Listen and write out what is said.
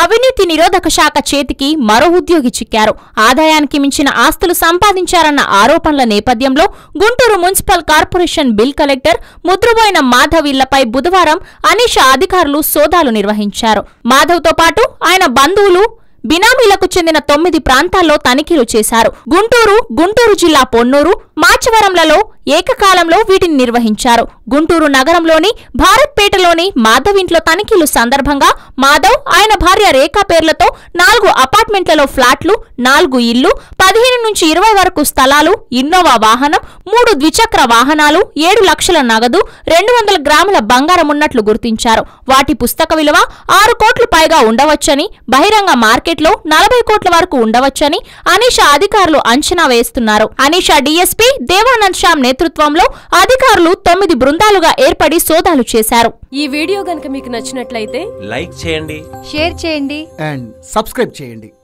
అవినీతి నిరోధక శాఖ చేతికి మరో ఉద్యోగి చిక్కారు ఆదాయానికి మించిన ఆస్తులు సంపాదించారన్న ఆరోపణల నేపథ్యంలో Guntur municipal corporation bill collector Mudraboina Madhav ఇళ్లపై బుధవారం అనీష అధికారులు సోదాలు నిర్వహించారు మాధవ్తో పాటు ఆయన బంధువులు బినామీలకు చెందిన తొమ్మిది ప్రాంతాల్లో తనిఖీలు చేశారు గుంటూరు గుంటూరు జిల్లా పొన్నూరు మాచవరంలలో ఏకకాలంలో వీటిని నిర్వహించారు గుంటూరు నగరంలోని భారత్పేటలోని మాధవ్ ఇంట్లో తనిఖీలు సందర్భంగా మాధవ్ ఆయన భార్య రేఖా పేర్లతో నాలుగు అపార్ట్మెంట్లలో ఫ్లాట్లు నాలుగు ఇళ్లు పదిహేను నుంచి ఇరవై వరకు స్థలాలు ఇన్నోవా వాహనం మూడు ద్విచక్ర వాహనాలు ఏడు లక్షల నగదు రెండు వందల గ్రాముల బంగారం ఉన్నట్లు గుర్తించారు వాటి పుస్తక విలువ ఆరు కోట్లు పైగా ఉండవచ్చని బహిరంగ మార్కెట్లో నలభై కోట్ల వరకు ఉండవచ్చని అనీషా అధికారులు అంచనా వేస్తున్నారు అనీషా డీఎస్పీ దేవానంద్ శ్యామ్ నేతృత్వంలో అధికారులు తొమ్మిది బృందాలుగా ఏర్పడి సోదాలు చేశారు ఈ వీడియో గనుక మీకు నచ్చినట్లయితే లైక్ చేయండి షేర్ చేయండి అండ్ సబ్స్క్రైబ్ చేయండి